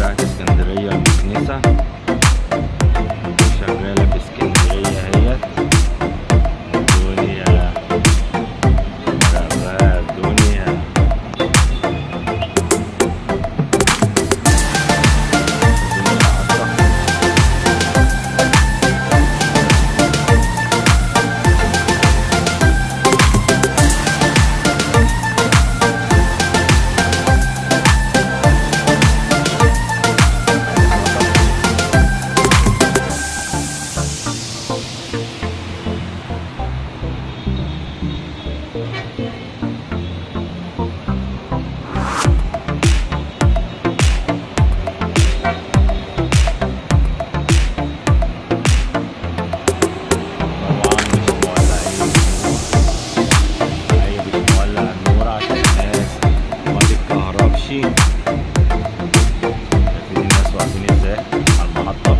بتاعت اسكندرية المكنسة شغالة في اسكندرية اهيت الدنيا شغالة الدنيا الدنيا عطا. طبعا مش مولع ايه ايه مش مولع النور عشان الناس ما تتكهربش شايفين الناس واقفين ازاي على المحطة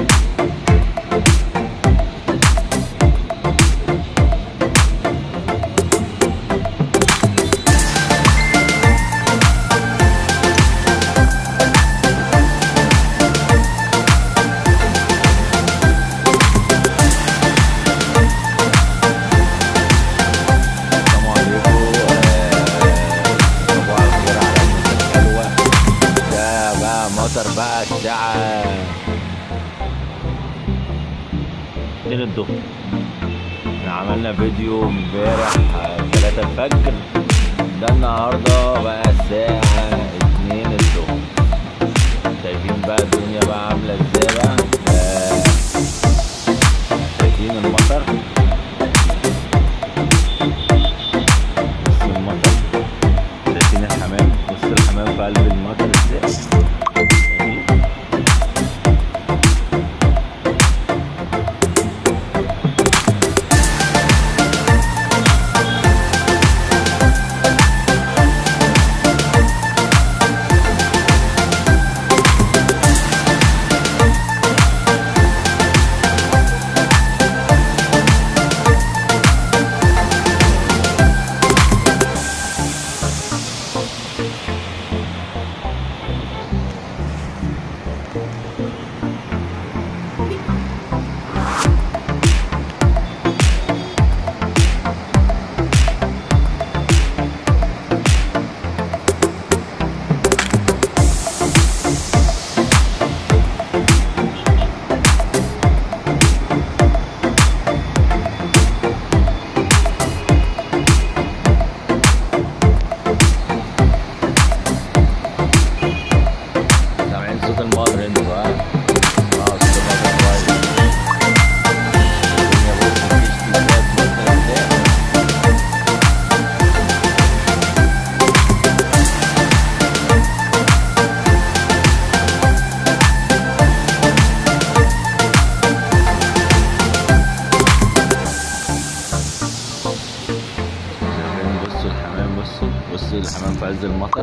السلام عليكم آه، صباح الخير على الناس الحلوة ده بقى مطر بقى الساعة اتنين الظهر احنا عملنا فيديو امبارح آه، تلاتة الفجر ده النهاردة بقى الساعة اتنين الظهر شايفين بقى الدنيا بقى عاملة ازاي بقى آه، شايفين المطر بص المطر شايفين الحمام بص الحمام في قلب المطر ازاي سامعين صوت المطر انتوا ها؟ اسمعوا صوت المطر كويس الدنيا بص بتشتي شوية مطر ازاي شايفين بصوا الحمام بصوا بصوا الحمام في عز المطر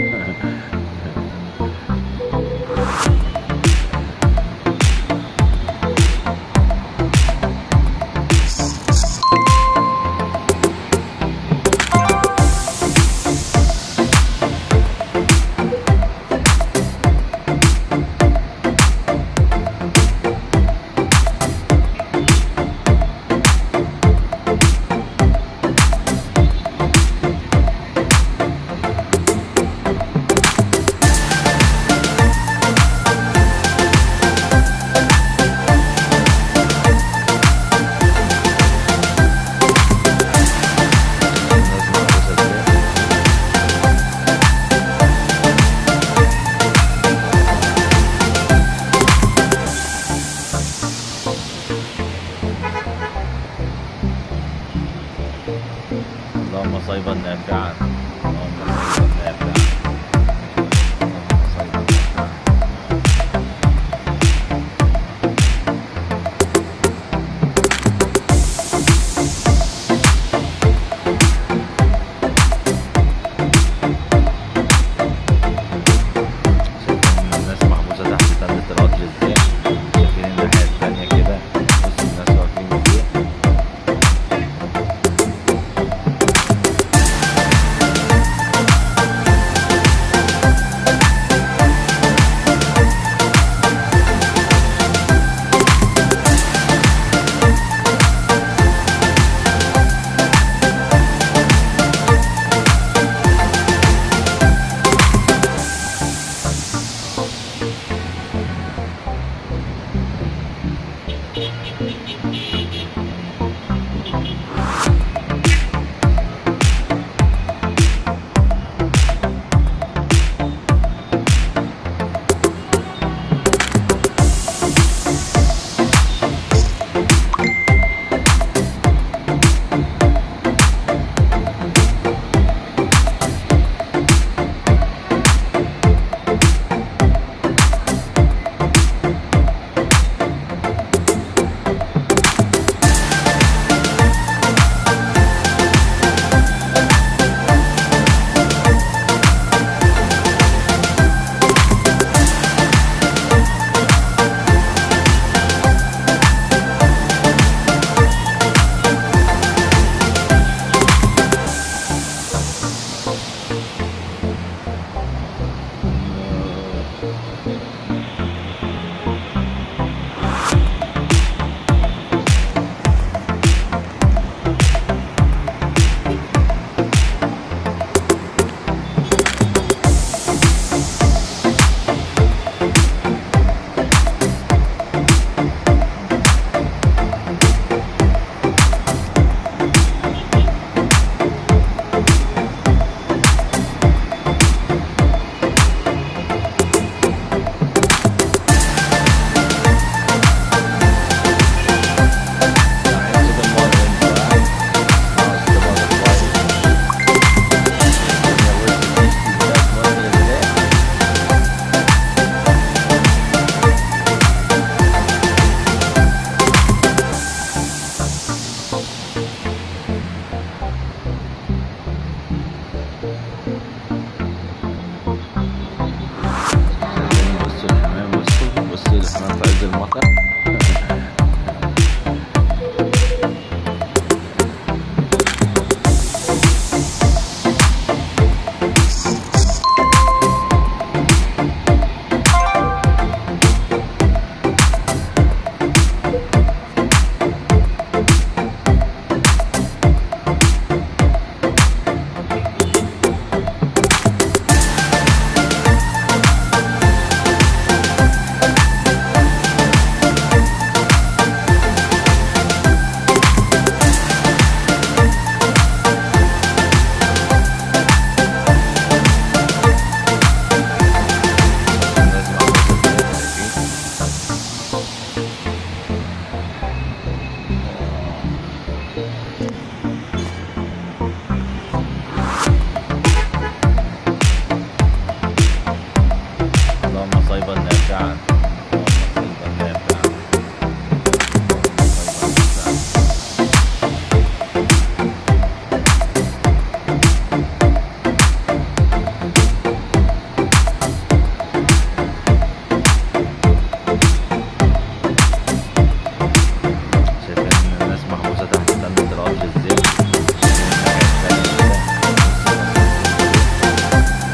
الناس محبوسة ازاي اللهم صيبا نافعا اللهم صيبا نافعا اللهم صيبا نافعا شايفين الناس محبوسة تحت تلة القطر ازاي شايفين الناحية التانية كده بص الناس واقفين ازاي انا في عز المطر الناس محبوسة ازاي شايفين اللهم صيبا نافعا اللهم صيبا نافعا اللهم صيبا نافعا شايفين الناس محبوسة تحت سلة القطر ازاي شايفين الناحية التانية كده.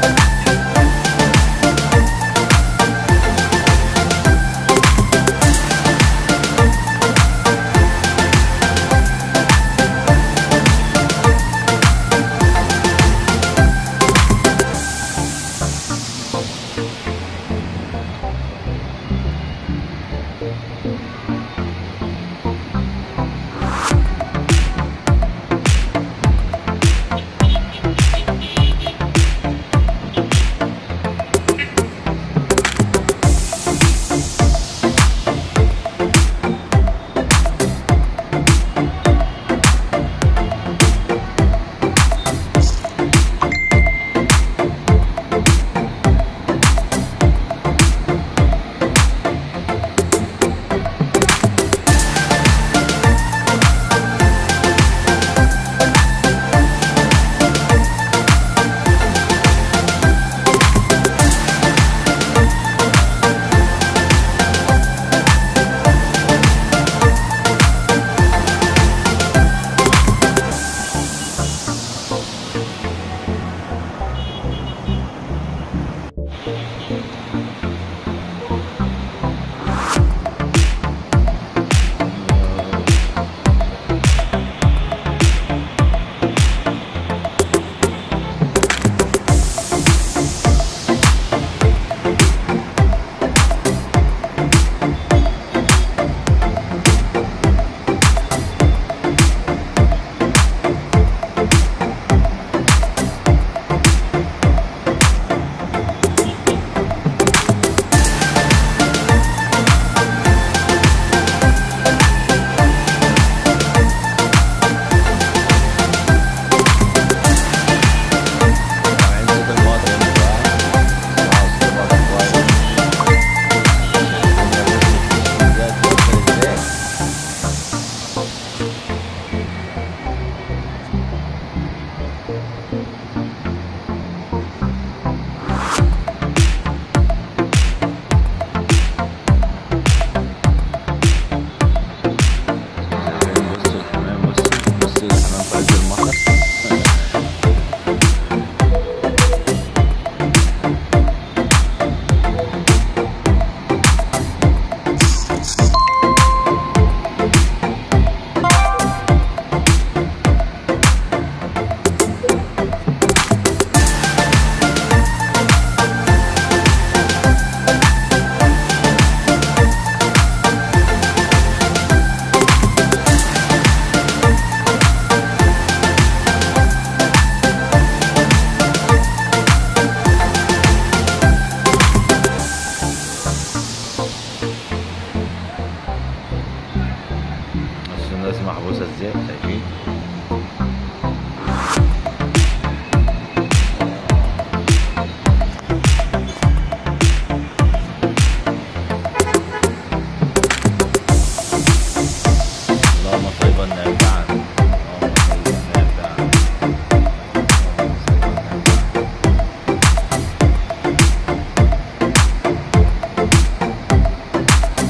سامعين صوت المطر انتوا ها؟ اسمعوا صوت المطر كويس. شايفين يا باشا ازاي بتنزل ازاي؟ شايفين بصوا الحمام بصوا بصوا الحمام في عز المطر بصوا الناس محبوسة ازاي شايفين اللهم صيبا نافعا اللهم صيبا نافعا اللهم صيبا نافعا